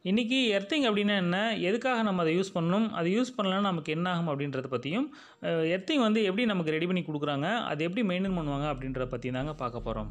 இன்றைக்கி எர்த்திங் அப்படின்னா என்ன எதுக்காக நம்ம அதை யூஸ் பண்ணணும் அதை யூஸ் பண்ணலன்னா நமக்கு என்ன ஆகும் அப்படின்றத பற்றியும் எர்த்திங் வந்து எப்படி நமக்கு ரெடி பண்ணி கொடுக்குறாங்க அது எப்படி மெயின்டைன் பண்ணுவாங்க அப்படின்றத பற்றி தாங்க பார்க்க போகிறோம்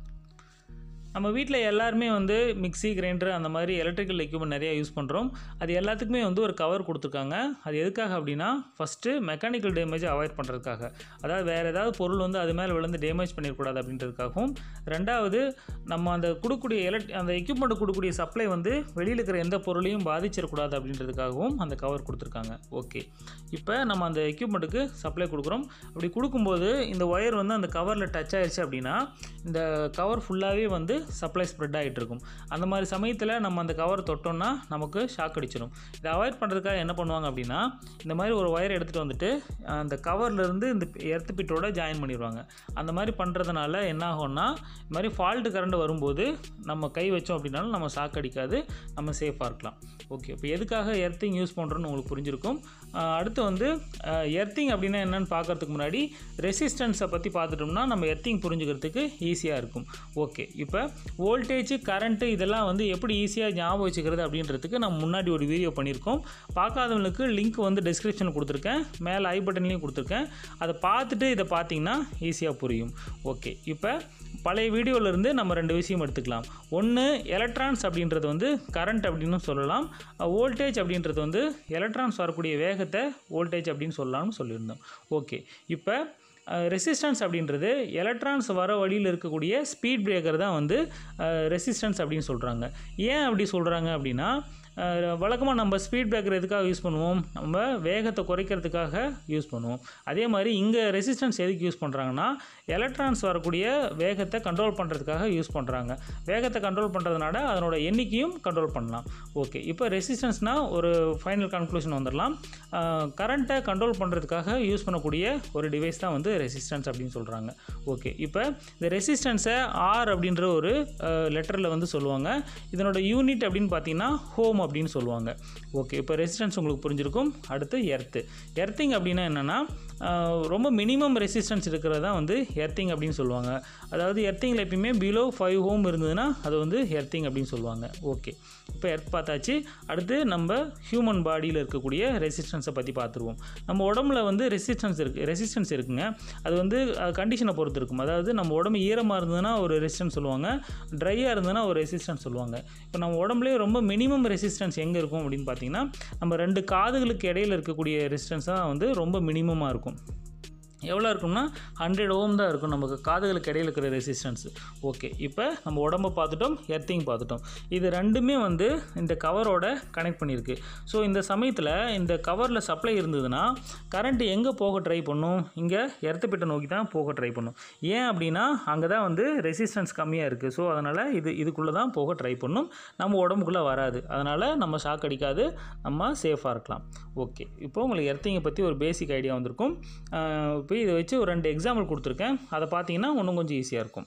நம்ம வீட்டில் எல்லாருமே வந்து மிக்ஸி கிரைண்டர் அந்த மாதிரி எலக்ட்ரிக்கல் எக்யூப்மெண்ட் நிறையா யூஸ் பண்ணுறோம் அது எல்லாத்துக்குமே வந்து ஒரு கவர் கொடுத்துருக்காங்க அது எதுக்காக அப்படின்னா ஃபஸ்ட்டு மெக்கானிக்கல் டேமேஜை அவாய்ட் பண்ணுறதுக்காக அதாவது வேறு ஏதாவது பொருள் வந்து அது மேலே விழுந்து டேமேஜ் பண்ணிடக்கூடாது அப்படின்றதுக்காகவும் ரெண்டாவது நம்ம அந்த கொடுக்கக்கூடிய எலக்ட் அந்த எக்யூப்மெண்ட் கொடுக்கக்கூடிய சப்ளை வந்து வெளியில் இருக்கிற எந்த பொருளையும் பாதிச்சிடக்கூடாது அப்படின்றதுக்காகவும் அந்த கவர் கொடுத்துருக்காங்க ஓகே இப்போ நம்ம அந்த எக்யூப்மெண்ட்டுக்கு சப்ளை கொடுக்குறோம் அப்படி கொடுக்கும்போது இந்த ஒயர் வந்து அந்த கவரில் டச் ஆயிடுச்சு அப்படின்னா இந்த கவர் ஃபுல்லாகவே வந்து சப்ளை ஸ்ப்ரெட் ஆகிட்டு இருக்கும் அந்த மாதிரி சமயத்தில் நம்ம அந்த கவர் தொட்டோம்னா நமக்கு ஷாக் அடிச்சிடும் இதை அவாய்ட் பண்ணுறதுக்காக என்ன பண்ணுவாங்க அப்படின்னா இந்த மாதிரி ஒரு ஒயர் எடுத்துகிட்டு வந்துட்டு அந்த கவர்லேருந்து இந்த எர்த்து பிட்டோட ஜாயின் பண்ணிடுவாங்க அந்த மாதிரி பண்ணுறதுனால என்ன ஆகும்னா இந்த மாதிரி ஃபால்ட்டு கரண்ட் வரும்போது நம்ம கை வச்சோம் அப்படின்னாலும் நம்ம ஷாக் அடிக்காது நம்ம சேஃபாக இருக்கலாம் ஓகே இப்போ எதுக்காக எர்த்திங் யூஸ் பண்ணுறோன்னு உங்களுக்கு புரிஞ்சிருக்கும் அஹ் அடுத்து வந்து எர்த்திங் அப்படின்னா என்னென்னு பார்க்கறதுக்கு முன்னாடி ரெசிஸ்டன்ஸை பற்றி பார்த்துட்டோம்னா நம்ம எர்த்திங் புரிஞ்சுக்கிறதுக்கு ஈஸியாக இருக்கும் ஓகே இப்போ வோல்டேஜ் கரண்ட்டு இதெல்லாம் வந்து எப்படி ஈஸியாக ஞாபகம் வச்சுக்கிறது அப்படின்றதுக்கு நம்ம முன்னாடி ஒரு வீடியோ பண்ணியிருக்கோம் பார்க்காதவங்களுக்கு லிங்க் வந்து டிஸ்கிரிப்ஷனில் கொடுத்துருக்கேன் மேலே ஐ பட்டன்லேயும் கொடுத்துருக்கேன் அதை பார்த்துட்டு இதை பார்த்தீங்கன்னா ஈஸியாக புரியும் ஓகே இப்போ பழைய வீடியோவிலேருந்து நம்ம ரெண்டு விஷயம் எடுத்துக்கலாம் ஒன்று எலக்ட்ரான்ஸ் அப்படின்றது வந்து கரண்ட் அப்படின்னு சொல்லலாம் வோல்டேஜ் அப்படின்றது வந்து எலக்ட்ரான்ஸ் வரக்கூடிய வேகத்தை வோல்டேஜ் அப்படின்னு சொல்லலாம்னு சொல்லியிருந்தோம் ஓகே இப்போ ரெசிஸ்டன்ஸ் அப்படின்றது எலக்ட்ரான்ஸ் வர வழியில் இருக்கக்கூடிய ஸ்பீட் பிரேக்கர் தான் வந்து ரெசிஸ்டன்ஸ் அப்படின்னு சொல்கிறாங்க ஏன் அப்படி சொல்கிறாங்க அப்படின்னா வழக்கமாக நம்ம ஸ்பீட் பிரேக்கர் எதுக்காக யூஸ் பண்ணுவோம் நம்ம வேகத்தை குறைக்கிறதுக்காக யூஸ் பண்ணுவோம் அதே மாதிரி இங்கே ரெசிஸ்டன்ஸ் எதுக்கு யூஸ் பண்ணுறாங்கன்னா எலக்ட்ரான்ஸ் வரக்கூடிய வேகத்தை கண்ட்ரோல் பண்ணுறதுக்காக யூஸ் பண்ணுறாங்க வேகத்தை கண்ட்ரோல் பண்ணுறதுனால அதனோட எண்ணிக்கையும் கண்ட்ரோல் பண்ணலாம் ஓகே இப்போ ரெசிஸ்டன்ஸ்னால் ஒரு ஃபைனல் கன்க்ளூஷன் வந்துடலாம் கரண்ட்டை கண்ட்ரோல் பண்ணுறதுக்காக யூஸ் பண்ணக்கூடிய ஒரு டிவைஸ் தான் வந்து ரெசிஸ்டன்ஸ் அப்படின்னு சொல்கிறாங்க ஓகே இப்போ இந்த ரெசிஸ்டன்ஸை ஆர் அப்படின்ற ஒரு லெட்டரில் வந்து சொல்லுவாங்க இதனோட யூனிட் அப்படின்னு பார்த்தீங்கன்னா ஹோம் அப்படின்னு சொல்லுவாங்க ஓகே இப்போ ரெசிஸ்டன்ஸ் உங்களுக்கு புரிஞ்சிருக்கும் அடுத்து எர்த்து எர்த்திங் அப்படின்னா என்னென்னா ரொம்ப மினிமம் ரெசிஸ்டன்ஸ் இருக்கிறது தான் வந்து எர்த்திங் அப்படின்னு சொல்லுவாங்க அதாவது எர்த்திங்கில் எப்பயுமே பிலோ ஃபைவ் ஹோம் இருந்ததுன்னா அது வந்து எர்த்திங் அப்படின்னு சொல்லுவாங்க ஓகே இப்போ எர்த் பார்த்தாச்சு அடுத்து நம்ம ஹியூமன் பாடியில் இருக்கக்கூடிய ரெசிஸ்டன்ஸை பற்றி பார்த்துருவோம் நம்ம உடம்புல வந்து ரெசிஸ்டன்ஸ் இருக்குது ரெசிஸ்டன்ஸ் இருக்குங்க அது வந்து கண்டிஷனை பொறுத்து இருக்கும் அதாவது நம்ம உடம்பு ஈரமாக இருந்ததுன்னா ஒரு ரெசிஸ்டன்ஸ் சொல்லுவாங்க ட்ரையாக இருந்ததுன்னா ஒரு ரெசிஸ்டன்ஸ் சொல்லுவாங்க இப்போ நம்ம உடம்புலேயே ரொம்ப மினிமம் ரெசிஸ்டன்ஸ் எங்கே இருக்கும் அப்படின்னு பார்த்தீங்கன்னா நம்ம ரெண்டு காதுகளுக்கு இடையில் இருக்கக்கூடிய ரெசிஸ்டன்ஸ் தான் வந்து ரொம்ப மினிமமாக இருக்கும் எவ்வளோ இருக்கும்னா ஹண்ட்ரட் ஓம் தான் இருக்கும் நமக்கு காதுகளுக்கு இடையில் இருக்கிற ரெசிஸ்டன்ஸ் ஓகே இப்போ நம்ம உடம்பை பார்த்துட்டோம் எர்த்திங் பார்த்துட்டோம் இது ரெண்டுமே வந்து இந்த கவரோட கனெக்ட் பண்ணியிருக்கு ஸோ இந்த சமயத்தில் இந்த கவரில் சப்ளை இருந்ததுன்னா கரண்ட் எங்கே போக ட்ரை பண்ணும் இங்கே எர்த்தப்பிட்ட நோக்கி தான் போக ட்ரை பண்ணும் ஏன் அப்படின்னா அங்கே தான் வந்து ரெசிஸ்டன்ஸ் கம்மியாக இருக்குது ஸோ அதனால் இது இதுக்குள்ளே தான் போக ட்ரை பண்ணும் நம்ம உடம்புக்குள்ளே வராது அதனால் நம்ம ஷாக் அடிக்காது நம்ம சேஃபாக இருக்கலாம் ஓகே இப்போ உங்களுக்கு எர்த்திங்கை பற்றி ஒரு பேசிக் ஐடியா வந்திருக்கும் இப்போ இதை வச்சு ஒரு ரெண்டு எக்ஸாம்பிள் கொடுத்துருக்கேன் அதை பார்த்தீங்கன்னா இன்னும் கொஞ்சம் ஈஸியாக இருக்கும்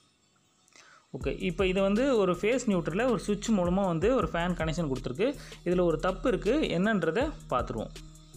ஓகே இப்போ இது வந்து ஒரு ஃபேஸ் நியூட்ரலில் ஒரு சுவிட்ச் மூலமாக வந்து ஒரு ஃபேன் கனெக்ஷன் கொடுத்துருக்கு இதில் ஒரு தப்பு இருக்குது என்னன்றதை பார்த்துருவோம்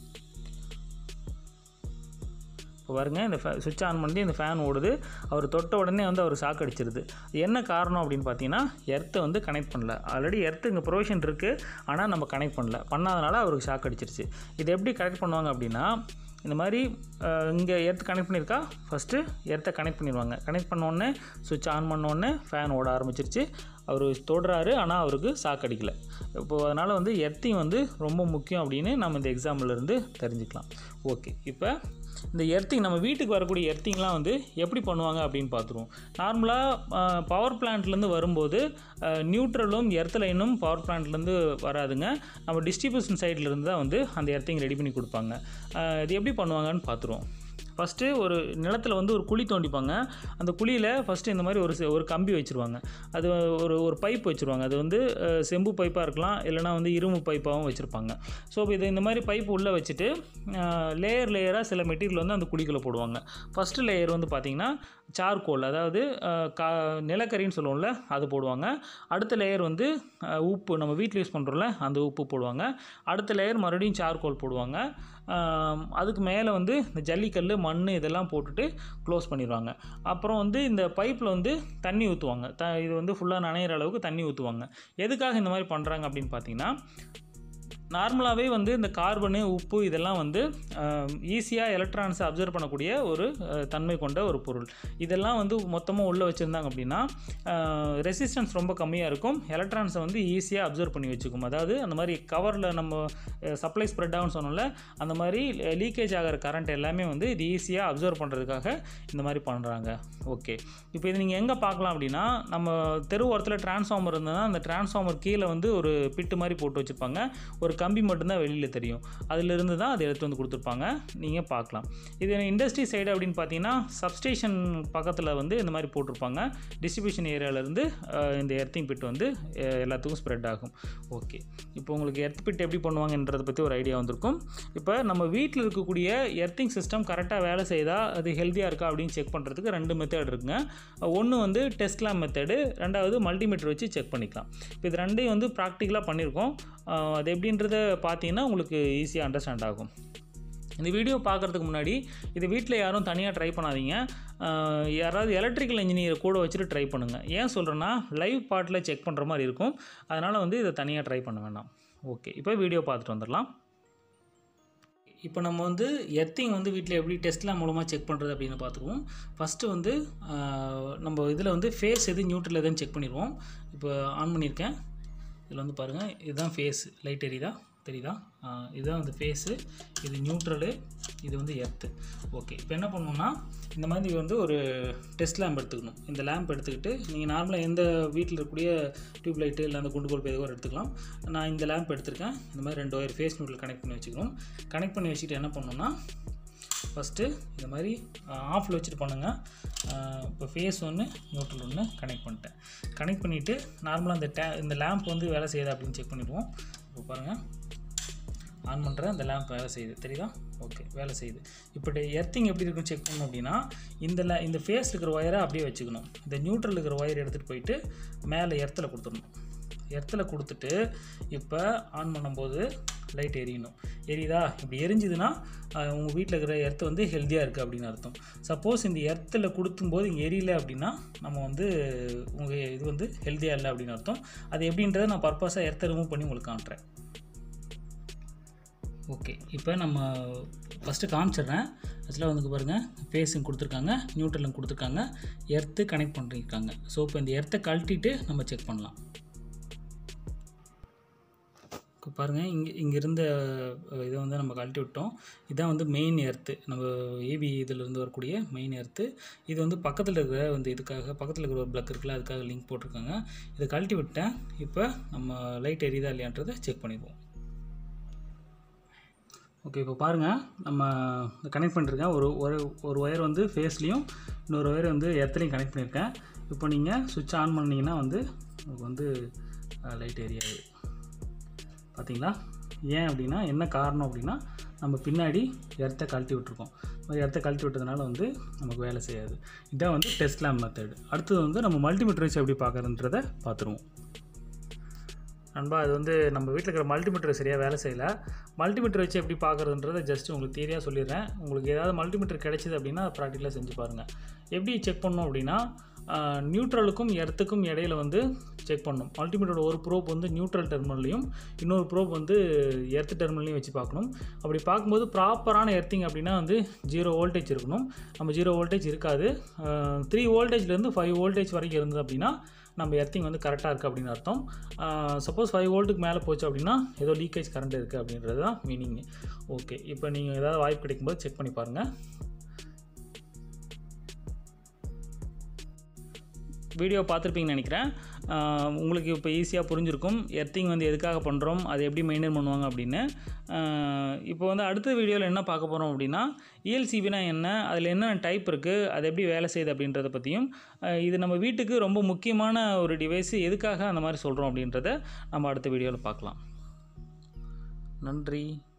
இப்போ பாருங்க இந்த ஃபே சுவிட்ச் ஆன் பண்ணி இந்த ஃபேன் ஓடுது அவர் தொட்ட உடனே வந்து அவர் ஷாக் அடிச்சிருது என்ன காரணம் அப்படின்னு பார்த்தீங்கன்னா எர்த்தை வந்து கனெக்ட் பண்ணல ஆல்ரெடி எர்த்து இங்கே ப்ரொவிஷன் இருக்குது ஆனால் நம்ம கனெக்ட் பண்ணல பண்ணாதனால அவருக்கு ஷாக் அடிச்சிருச்சு இது எப்படி கனெக்ட் பண்ணுவாங்க அப்படின்னா இந்த மாதிரி இங்கே எர்த் கனெக்ட் பண்ணியிருக்கா ஃபஸ்ட்டு எர்த்தை கனெக்ட் பண்ணிடுவாங்க கனெக்ட் பண்ணோடனே சுவிட்ச் ஆன் பண்ணோடனே ஃபேன் ஓட ஆரம்பிச்சிருச்சு அவர் தொடுறாரு ஆனால் அவருக்கு ஷாக் அடிக்கல இப்போது அதனால் வந்து எர்த்திங் வந்து ரொம்ப முக்கியம் அப்படின்னு நம்ம இந்த எக்ஸாம்பிள்லேருந்து தெரிஞ்சுக்கலாம் ஓகே இப்போ இந்த எர்த்திங் நம்ம வீட்டுக்கு வரக்கூடிய எர்த்திங்லாம் வந்து எப்படி பண்ணுவாங்க அப்படின்னு பார்த்துருவோம் நார்மலாக பவர் பிளான்ட்லேருந்து வரும்போது நியூட்ரலும் எர்த் லைனும் பவர் பிளான்ட்லேருந்து வராதுங்க நம்ம டிஸ்ட்ரிபியூஷன் சைட்லேருந்து தான் வந்து அந்த எர்த்திங் ரெடி பண்ணி கொடுப்பாங்க இது எப்படி பண்ணுவாங்கன்னு பார்த்துருவோம் ஃபஸ்ட்டு ஒரு நிலத்தில் வந்து ஒரு குழி தோண்டிப்பாங்க அந்த குழியில் ஃபஸ்ட்டு இந்த மாதிரி ஒரு செ- ஒரு கம்பி வச்சுருவாங்க அது ஒரு ஒரு பைப் வச்சுருவாங்க அது வந்து அஹ், செம்பு பைப்பாக இருக்கலாம் இல்லைனா வந்து இரும்பு பைப்பாகவும் வச்சுருப்பாங்க ஸோ இது இந்த மாதிரி பைப் உள்ளே வச்சுட்டு லேயர் லேயராக சில மெட்டீரியல் வந்து அந்த குழிக்குள்ளே போடுவாங்க ஃபஸ்ட்டு லேயர் வந்து பார்த்திங்கன்னா சார்கோல் அதாவது அஹ், கா நிலக்கரின்னு சொல்லுவோம்ல அது போடுவாங்க அடுத்த லேயர் வந்து அஹ், உப்பு நம்ம வீட்டில் யூஸ் பண்ணுறோம்ல அந்த உப்பு போடுவாங்க அடுத்த லேயர் மறுபடியும் சார்கோல் போடுவாங்க ஆம், அதுக்கு மேலே வந்து இந்த ஜல்லிக்கல் மண் இதெல்லாம் போட்டுட்டு க்ளோஸ் பண்ணிடுவாங்க அப்புறம் வந்து இந்த பைப்பில் வந்து தண்ணி ஊற்றுவாங்க த இது வந்து ஃபுல்லாக நனையிற அளவுக்கு தண்ணி ஊற்றுவாங்க எதுக்காக இந்த மாதிரி பண்ணுறாங்க அப்படின்னு பார்த்தீங்கன்னா நார்மலாகவே வந்து இந்த கார்பனு உப்பு இதெல்லாம் வந்து ஈஸியாக எலக்ட்ரான்ஸை அப்சர்வ் பண்ணக்கூடிய ஒரு அஹ், தன்மை கொண்ட ஒரு பொருள் இதெல்லாம் வந்து மொத்தமாக உள்ளே வச்சுருந்தாங்க அப்படின்னா ரெசிஸ்டன்ஸ் ரொம்ப கம்மியாக இருக்கும் எலக்ட்ரான்ஸை வந்து ஈஸியாக அப்சர்வ் பண்ணி வச்சுக்கும் அதாவது அந்த மாதிரி கவரில் நம்ம சப்ளை ஸ்ப்ரெட் ஆகும்னு சொன்னோம்ல அந்த மாதிரி லீக்கேஜ் ஆகிற கரண்ட் எல்லாமே வந்து இது ஈஸியாக அப்சர்வ் பண்ணுறதுக்காக இந்த மாதிரி பண்ணுறாங்க ஓகே இப்போ இது நீங்கள் எங்கே பார்க்கலாம் அப்படின்னா நம்ம தெரு ஓரத்தில் டிரான்ஸ்ஃபார்மர் இருந்ததுன்னா அந்த டிரான்ஸ்ஃபார்மர் கீழே வந்து ஒரு பிட்டு மாதிரி போட்டு வச்சுருப்பாங்க ஒரு கம்பி மட்டும்தான் வெளியில் தெரியும் அதிலிருந்து தான் அதை எடுத்து வந்து கொடுத்துருப்பாங்க நீங்கள் பார்க்கலாம் இது இண்டஸ்ட்ரி சைடு அப்படின்னு பார்த்தீங்கன்னா சப்ஸ்டேஷன் பக்கத்தில் வந்து இந்த மாதிரி போட்டிருப்பாங்க டிஸ்ட்ரிபியூஷன் ஏரியாவிலேருந்து இந்த எர்த்திங் பிட் வந்து அஹ், எல்லாத்துக்கும் ஸ்ப்ரெட் ஆகும் ஓகே இப்போ உங்களுக்கு எர்த் பிட் எப்படி பண்ணுவாங்கன்றதை பற்றி ஒரு ஐடியா வந்திருக்கும் இப்போ நம்ம வீட்டில் இருக்கக்கூடிய எர்த்திங் சிஸ்டம் கரெக்டாக வேலை செய்தா அது ஹெல்த்தியாக இருக்கா அப்படின்னு செக் பண்ணுறதுக்கு ரெண்டு மெத்தட் இருக்குங்க ஒன்று வந்து டெஸ்ட் லேம் மெத்தடு ரெண்டாவது மல்டிமீட்டர் வச்சு செக் பண்ணிக்கலாம் இப்போ இது ரெண்டையும் வந்து ப்ராக்டிக்கலாக பண்ணியிருக்கோம் அஹ், அது எப்படின்றத பார்த்தீங்கன்னா உங்களுக்கு ஈஸியாக அண்டர்ஸ்டாண்ட் ஆகும் இந்த வீடியோ பார்க்குறதுக்கு முன்னாடி இது வீட்டில் யாரும் தனியாக ட்ரை பண்ணாதீங்க அஹ், யாராவது எலக்ட்ரிக்கல் இன்ஜினியரை கூட வச்சுட்டு ட்ரை பண்ணுங்கள் ஏன் சொல்கிறேன்னா லைவ் பார்ட்டில் செக் பண்ணுற மாதிரி இருக்கும் அதனால் வந்து இதை தனியாக ட்ரை பண்ண வேண்டாம் ஓகே இப்போ வீடியோ பார்த்துட்டு வந்துடலாம் இப்போ நம்ம வந்து எர்த்திங் வந்து வீட்டில் எப்படி டெஸ்ட்லாம் மூலமாக செக் பண்ணுறது அப்படின்னு பார்த்துக்குவோம் ஃபஸ்ட்டு வந்து ஆஹ், நம்ம இதில் வந்து ஃபேஸ் எது நியூட்ரல் எதுன்னு செக் பண்ணிடுவோம் இப்போ ஆன் பண்ணியிருக்கேன் இதில் வந்து பாருங்கள் இதுதான் ஃபேஸ் லைட் எரியுதா தெரியுதா ஆஹ், இதுதான் வந்து ஃபேஸு இது நியூட்ரலு இது வந்து எர்த்து ஓகே இப்போ என்ன பண்ணணும்னா இந்த மாதிரி வந்து ஒரு டெஸ்ட் லேம்ப் எடுத்துக்கணும் இந்த லேம்ப் எடுத்துக்கிட்டு நீங்கள் நார்மலாக எந்த வீட்டில் இருக்கக்கூடிய டியூப் லைட்டு இல்லை அந்த குண்டு பல்ப் எதுவோ எடுத்துக்கலாம் நான் இந்த லேம்ப் எடுத்திருக்கேன் இந்த மாதிரி ரெண்டு ஒயர் ஃபேஸ் நியூட்ரல் கனெக்ட் பண்ணி வச்சுக்கணும் கனெக்ட் பண்ணி வச்சுட்டு என்ன பண்ணணும்னா ஃபஸ்ட்டு இந்த மாதிரி ஆஃபில் வச்சுட்டு பண்ணுங்கள் இப்போ ஃபேஸ் ஒன்று நியூட்ரல் ஒன்று கனெக்ட் பண்ணிட்டேன் கனெக்ட் பண்ணிவிட்டு நார்மலாக இந்த டே இந்த லேம்ப் வந்து வேலை செய்யுதா அப்படின்னு செக் பண்ணிடுவோம் இப்போ பாருங்கள் ஆன் பண்ணுறேன் இந்த லேம்ப் வேலை செய்யுது தெரியுதா ஓகே வேலை செய்யுது இப்போ எர்த்திங் எப்படி இருக்குன்னு செக் பண்ணணும் அப்படின்னா இந்த ல இந்த ஃபேஸ் இருக்கிற ஒயரை அப்படியே வச்சுக்கணும் இந்த நியூட்ரல் இருக்கிற ஒயர் எடுத்துகிட்டு போயிட்டு மேலே எர்த்தில் கொடுத்துடணும் எர்த்தில் கொடுத்துட்டு இப்போ ஆன் பண்ணும்போது லைட் எரியணும் எரியுதா இப்படி எரிஞ்சுதுன்னா உங்கள் வீட்டில் இருக்கிற எர்த்து வந்து ஹெல்த்தியாக இருக்குது அப்படின்னு அர்த்தம் சப்போஸ் இந்த எர்த்தில் கொடுக்கும்போது இங்கே எரியல அப்படின்னா நம்ம வந்து உங்கள் இது வந்து ஹெல்த்தியாக இல்லை அப்படின்னு அர்த்தம் அது எப்படின்றத நான் பர்பஸாக எர்த்தை ரிமூவ் பண்ணி உங்களுக்கு காட்டுறேன் ஓகே இப்போ நம்ம ஃபஸ்ட்டு காமிச்சிடுறேன் ஆக்சுவலாக வந்து பாருங்கள் ஃபேஸும் கொடுத்துருக்காங்க நியூட்ரலும் கொடுத்துருக்காங்க எர்த்து கனெக்ட் பண்ணியிருக்காங்க ஸோ இப்போ இந்த எர்த்தை கழட்டிட்டு நம்ம செக் பண்ணலாம் இப்போ பாருங்கள் இங்கே இங்கே இருந்த அஹ், இதை வந்து நம்ம கழட்டி விட்டோம் இதான் வந்து மெயின் எர்த்து நம்ம ஏபி இதிலிருந்து வரக்கூடிய மெயின் எர்த்து இது வந்து பக்கத்தில் இருக்கிற வந்து இதுக்காக பக்கத்தில் இருக்கிற ஒரு பிளக் இருக்குல்ல அதுக்காக லிங்க் போட்டிருக்காங்க இதை கழட்டி விட்டேன் இப்போ நம்ம லைட் எரியுதா இல்லையான்றதை செக் பண்ணிடுவோம் ஓகே இப்போ பாருங்கள் நம்ம கனெக்ட் பண்ணியிருக்கேன் ஒரு ஒரு ஒரு ஒயர் வந்து ஃபேஸ்லேயும் இன்னொரு ஒயர் வந்து எர்த்துலையும் கனெக்ட் பண்ணியிருக்கேன் இப்போ நீங்கள் சுவிட்ச் ஆன் பண்ணீங்கன்னா வந்து உங்களுக்கு வந்து லைட் எரியாது பார்த்தீங்களா ஏன் அப்படின்னா என்ன காரணம் அப்படின்னா நம்ம பின்னாடி எர்த்தை கழட்டி விட்டுருக்கோம் எர்த்தை கழட்டி விட்டதுனால வந்து நமக்கு வேலை செய்யாது இதான் வந்து டெஸ்ட் லேம் மெத்தடு அடுத்தது வந்து நம்ம மல்டிமீட்டர் வச்சு எப்படி பார்க்குறதுன்றதை பார்த்துருவோம் நண்பா அது வந்து நம்ம வீட்டில் இருக்கிற மல்டிமீட்டர் சரியாக வேலை செய்யலை மல்டிமீட்டர் வச்சு எப்படி பார்க்குறதுன்றதை ஜஸ்ட் உங்களுக்கு தேரியாக சொல்லிடுறேன் உங்களுக்கு ஏதாவது மல்டிமீட்டர் கிடைச்சிது அப்படின்னா ப்ராக்டிக்கலாக செஞ்சு பாருங்கள் எப்படி செக் பண்ணோம் அப்படின்னா நியூட்ரலுக்கும் எர்த்துக்கும் இடையில வந்து செக் பண்ணணும் மல்டிமீட்டரோட ஒரு ப்ரோப் வந்து நியூட்ரல் டெர்மினல்லையும் இன்னொரு ப்ரோப் வந்து எர்த் டெர்மினல்லையும் வச்சு பார்க்கணும் அப்படி பார்க்கும்போது ப்ராப்பரான எர்த்திங் அப்படின்னா வந்து ஜீரோ வோல்டேஜ் இருக்கணும் நம்ம ஜீரோ வோல்டேஜ் இருக்காது த்ரீ வோல்டேஜ்லேருந்து ஃபைவ் வோல்டேஜ் வரைக்கும் இருந்தது அப்படின்னா நம்ம எர்த்திங் வந்து கரெக்டாக இருக்குது அப்படின்னு அர்த்தம் சப்போஸ் ஃபைவ் வோல்ட்டுக்கு மேலே போச்சு அப்படின்னா ஏதோ லீக்கேஜ் கரண்ட் இருக்குது அப்படின்றது தான் மீனிங் ஓகே இப்போ நீங்கள் ஏதாவது வாய்ப்பு கிடைக்கும்போது செக் பண்ணி பாருங்கள் வீடியோ பார்த்துருப்பீங்கன்னு நினைக்கிறேன் ஆஹ் உங்களுக்கு இப்போ ஈஸியாக புரிஞ்சிருக்கும் எர்த்திங் வந்து எதுக்காக பண்ணுறோம் அதை எப்படி மெயின்டைன் பண்ணுவாங்க அப்படின்னு ஆஹ் இப்போ வந்து அடுத்த வீடியோவில் என்ன பார்க்க போகிறோம் அப்படின்னா இஎல்சிபினா என்ன அதில் என்னென்ன டைப் இருக்குது அது எப்படி வேலை செய்யுது அப்படின்றத பற்றியும் ஆஹ் இது நம்ம வீட்டுக்கு ரொம்ப முக்கியமான ஒரு டிவைஸ் எதுக்காக அந்த மாதிரி சொல்கிறோம் அப்படின்றத நம்ம அடுத்த வீடியோவில் பார்க்கலாம் நன்றி